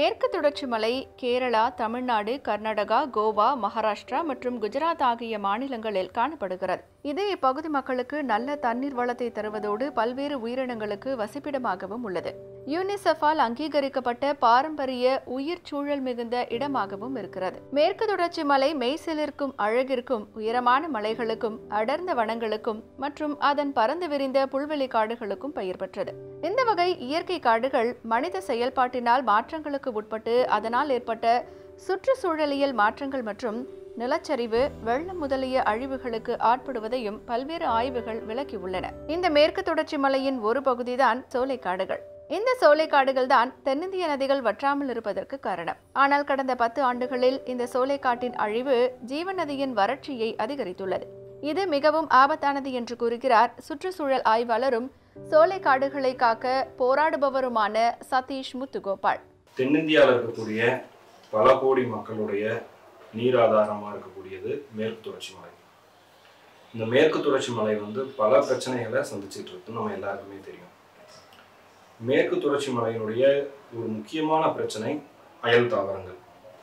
மேற்கு தொடர்ச்சி மலை கேரளா தமிழ்நாடு கர்நாடகா கோவா மகாராஷ்டிரா மற்றும் குஜராத் ஆகிய மாநிலங்களில் காணப்படுகிறது இது இப்பகுதி மக்களுக்கு நல்ல தண்ணீர் வளத்தை தருவதோடு பல்வேறு உயிரினங்களுக்கு வசிப்பிடமாகவும் உள்ளது யூனிசெஃபால் அங்கீகரிக்கப்பட்ட பாரம்பரிய உயிர் சூழல் மிகுந்த இடமாகவும் இருக்கிறது மேற்கு தொடர்ச்சி மலை மெய்சிலிருக்கும் அழகிற்கும் உயரமான மலைகளுக்கும் அடர்ந்த வனங்களுக்கும் மற்றும் அதன் பறந்து விரிந்த புல்வெளி காடுகளுக்கும் பெயர் பெற்றது இந்த வகை இயற்கை காடுகள் மனித செயல்பாட்டினால் மாற்றங்களுக்கு உட்பட்டு அதனால் ஏற்பட்ட சுற்றுச்சூழலியல் மாற்றங்கள் மற்றும் நிலச்சரிவு வெள்ளம் முதலிய அழிவுகளுக்கு ஆட்படுவதையும் பல்வேறு ஆய்வுகள் விளக்கியுள்ளன இந்த மேற்கு தொடர்ச்சி மலையின் ஒரு பகுதிதான் சோலைக்காடுகள் இந்த சோலைக்காடுகள் தான் தென்னிந்திய நதிகள் வற்றாமல் இருப்பதற்கு காரணம் ஆனால் கடந்த பத்து ஆண்டுகளில் இந்த சோலைக்காட்டின் அழிவு ஜீவ நதியின் வறட்சியை அதிகரித்துள்ளது இது மிகவும் ஆபத்தானது என்று கூறுகிறார் சுற்றுச்சூழல் ஆய்வாளரும் சோலைக்காடுகளை காக்க போராடுபவருமான சதீஷ் முத்துகோபால் தென்னிந்தியாவில் இருக்கக்கூடிய பல கோடி மக்களுடைய நீர் ஆதாரமாக இருக்கக்கூடியது மேற்கு தொடர்ச்சி மலை இந்த மேற்கு தொடர்ச்சி மலை வந்து பல பிரச்சனைகளை சந்திச்சுட்டு இருக்குன்னு நம்ம எல்லாருக்குமே தெரியும் மேற்கு தொடர்ச்சி மலையினுடைய ஒரு முக்கியமான பிரச்சனை அயல் தாவரங்கள்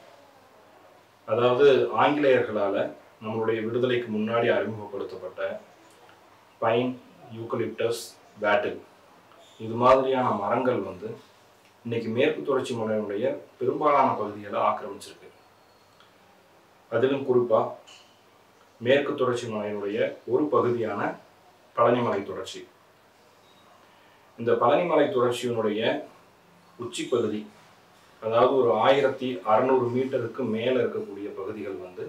அதாவது ஆங்கிலேயர்களால் நம்மளுடைய விடுதலைக்கு முன்னாடி அறிமுகப்படுத்தப்பட்ட பைன் யூக்கலிப்டஸ் பேட்டில் இது மாதிரியான மரங்கள் வந்து இன்னைக்கு மேற்கு தொடர்ச்சி மலையினுடைய பெரும்பாலான பகுதிகளை ஆக்கிரமிச்சிருக்கு அதிலும் குறிப்பாக மேற்கு தொடர்ச்சி மலையினுடைய ஒரு பகுதியான பழனிமலை தொடர்ச்சி இந்த பழனிமலை தொடர்ச்சியினுடைய உச்சி பகுதி அதாவது ஒரு ஆயிரத்தி அறநூறு மீட்டருக்கு மேலே இருக்கக்கூடிய பகுதிகள் வந்து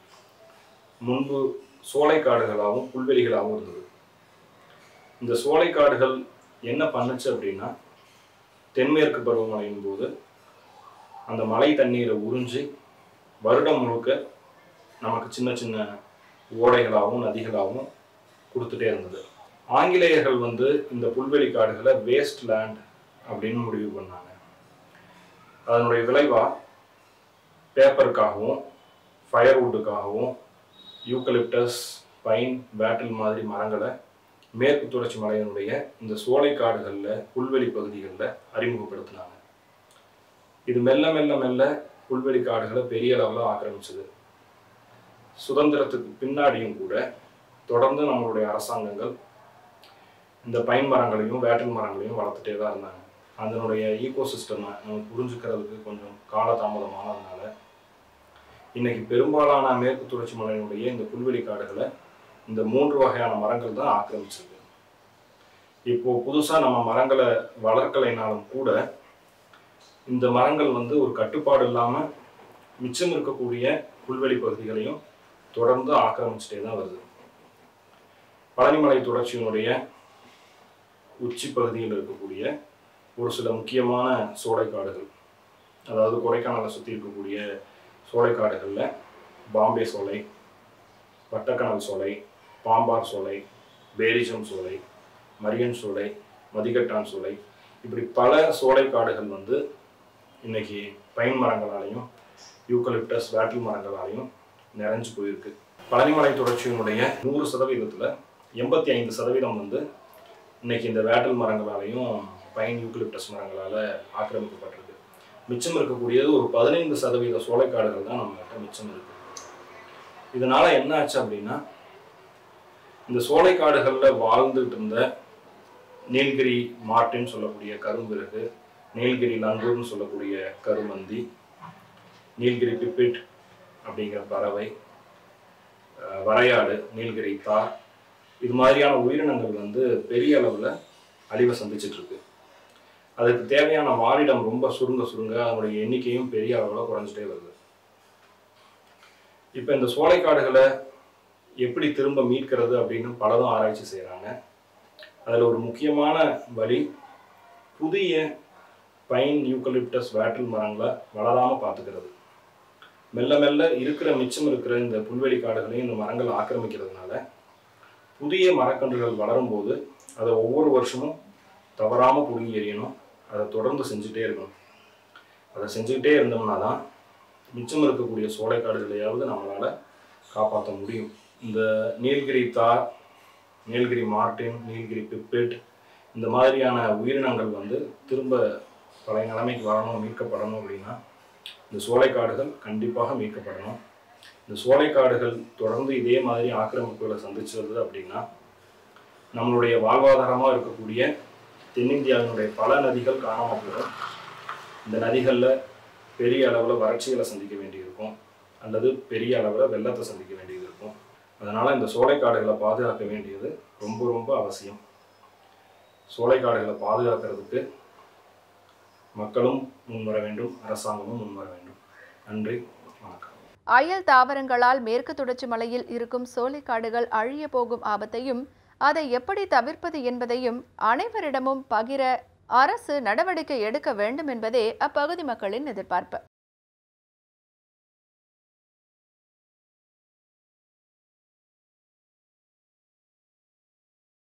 முன்பு சோலைக்காடுகளாகவும் புல்வெளிகளாகவும் இருந்தது இந்த சோலைக்காடுகள் என்ன பண்ணுச்சு அப்படின்னா தென்மேற்கு பருவமழையின் போது அந்த மழை தண்ணீரை உறிஞ்சி வருடம் முழுக்க நமக்கு சின்ன சின்ன ஓடைகளாகவும் நதிகளாகவும் கொடுத்துட்டே இருந்தது ஆங்கிலேயர்கள் வந்து இந்த புல்வெளி காடுகளை வேஸ்ட் லேண்ட் அப்படின்னு முடிவு பண்ணாங்க அதனுடைய விளைவா பேப்பருக்காகவும் ஃபயர்வுட்டுக்காகவும் யூக்கலிப்டஸ் பைன் பேட்டில் மாதிரி மரங்களை மேற்கு தொடர்ச்சி மலையினுடைய இந்த சோலை காடுகளில் புல்வெளி பகுதிகளில் அறிமுகப்படுத்தினாங்க இது மெல்ல மெல்ல மெல்ல புல்வெளி காடுகளை பெரிய அளவில் ஆக்கிரமிச்சது சுதந்திரத்துக்கு பின்னாடியும் கூட தொடர்ந்து நம்மளுடைய அரசாங்கங்கள் இந்த பைன் மரங்களையும் வேட்டல் மரங்களையும் வளர்த்துட்டே தான் இருந்தாங்க அதனுடைய ஈகோ சிஸ்டமை நம்ம புரிஞ்சுக்கிறதுக்கு கொஞ்சம் காலதாமதமானதுனால இன்னைக்கு பெரும்பாலான மேற்கு தொடர்ச்சி மலையினுடைய இந்த புல்வெளி காடுகளை இந்த மூன்று வகையான மரங்கள் தான் ஆக்கிரமிச்சது இப்போ புதுசா நம்ம மரங்களை வளர்க்கலைனாலும் கூட இந்த மரங்கள் வந்து ஒரு கட்டுப்பாடு இல்லாம மிச்சம் இருக்கக்கூடிய புல்வெளி பகுதிகளையும் தொடர்ந்து ஆக்கிரமிச்சுட்டே தான் வருது பழனிமலை தொடர்ச்சியினுடைய உச்சி பகுதியில் இருக்கக்கூடிய ஒரு சில முக்கியமான சோலைக்காடுகள் அதாவது கொடைக்கானலை சுற்றி இருக்கக்கூடிய சோலைக்காடுகளில் பாம்பே சோலை வட்டக்கணல் சோலை பாம்பார் சோலை பேரிஜம் சோலை மரியன் சோலை மதிகட்டான் சோலை இப்படி பல சோலை காடுகள் வந்து இன்னைக்கு பைன் மரங்களாலையும் யூக்கலிப்டஸ் வேட்டில் மரங்களாலையும் நிறைஞ்சு போயிருக்கு பழனிமலை தொடர்ச்சியினுடைய நூறு சதவீதத்தில் எண்பத்தி ஐந்து சதவீதம் வந்து இன்னைக்கு இந்த வேட்டல் மரங்களாலையும் பைன் யூக்கலிப்டஸ் மரங்களால் ஆக்கிரமிக்கப்பட்டிருக்கு மிச்சம் இருக்கக்கூடியது ஒரு பதினைந்து சதவீத சோலைக்காடுகள் தான் நம்மகிட்ட மிச்சம் இருக்கு இதனால என்ன ஆச்சு அப்படின்னா இந்த சோலைக்காடுகளில் வாழ்ந்துட்டு இருந்த நீலகிரி மார்டின் சொல்லக்கூடிய கரும்பிறகு நீலகிரி லங்கூர்னு சொல்லக்கூடிய கருமந்தி நீலகிரி பிப்பிட் அப்படிங்கிற பறவை அஹ் வரையாடு நீலகிரி தார் இது மாதிரியான உயிரினங்கள் வந்து பெரிய அளவில் அழிவை சந்திச்சிட்டு இருக்கு அதுக்கு தேவையான வாழிடம் ரொம்ப சுருங்க சுருங்க அதனுடைய எண்ணிக்கையும் பெரிய அளவில் குறைஞ்சிட்டே வருது இப்போ இந்த சோலைக்காடுகளை எப்படி திரும்ப மீட்கிறது அப்படின்னு பலரும் ஆராய்ச்சி செய்கிறாங்க அதில் ஒரு முக்கியமான வழி புதிய பைன் யூக்கலிப்டஸ் வேட்டில் மரங்களை வளராமல் பார்த்துக்கிறது மெல்ல மெல்ல இருக்கிற மிச்சம் இருக்கிற இந்த புல்வெளி காடுகளையும் இந்த மரங்கள் ஆக்கிரமிக்கிறதுனால புதிய மரக்கன்றுகள் வளரும்போது அதை ஒவ்வொரு வருஷமும் தவறாமல் பிடுங்கி எறியணும் அதை தொடர்ந்து செஞ்சுட்டே இருக்கணும் அதை செஞ்சுக்கிட்டே இருந்தோம்னா தான் மிச்சம் இருக்கக்கூடிய சோலைக்காடுகளையாவது நம்மளால் காப்பாற்ற முடியும் இந்த நீலகிரி தார் நீலகிரி மார்டின் நீலகிரி பிப்பிட் இந்த மாதிரியான உயிரினங்கள் வந்து திரும்ப பழைய நிலைமைக்கு வரணும் மீட்கப்படணும் அப்படின்னா இந்த சோலைக்காடுகள் கண்டிப்பாக மீட்கப்படணும் இந்த சோலைக்காடுகள் தொடர்ந்து இதே மாதிரி ஆக்கிரமிப்புகளை சந்திச்சது அப்படின்னா நம்மளுடைய வாழ்வாதாரமாக இருக்கக்கூடிய தென்னிந்தியாவினுடைய பல நதிகள் காணாமல் போயிடும் இந்த நதிகளில் பெரிய அளவில் வறட்சிகளை சந்திக்க வேண்டியிருக்கும் அல்லது பெரிய அளவில் வெள்ளத்தை சந்திக்க வேண்டியது இருக்கும் அதனால் இந்த சோலைக்காடுகளை பாதுகாக்க வேண்டியது ரொம்ப ரொம்ப அவசியம் சோலைக்காடுகளை பாதுகாக்கிறதுக்கு மக்களும் முன்வர வேண்டும் அரசாங்கமும் முன்வர வேண்டும் நன்றி வணக்கம் அயல் தாவரங்களால் மேற்கு தொடர்ச்சி மலையில் இருக்கும் சோலைக்காடுகள் அழிய போகும் ஆபத்தையும் அதை எப்படி தவிர்ப்பது என்பதையும் அனைவரிடமும் பகிர அரசு நடவடிக்கை எடுக்க வேண்டும் என்பதே அப்பகுதி மக்களின் எதிர்பார்ப்பு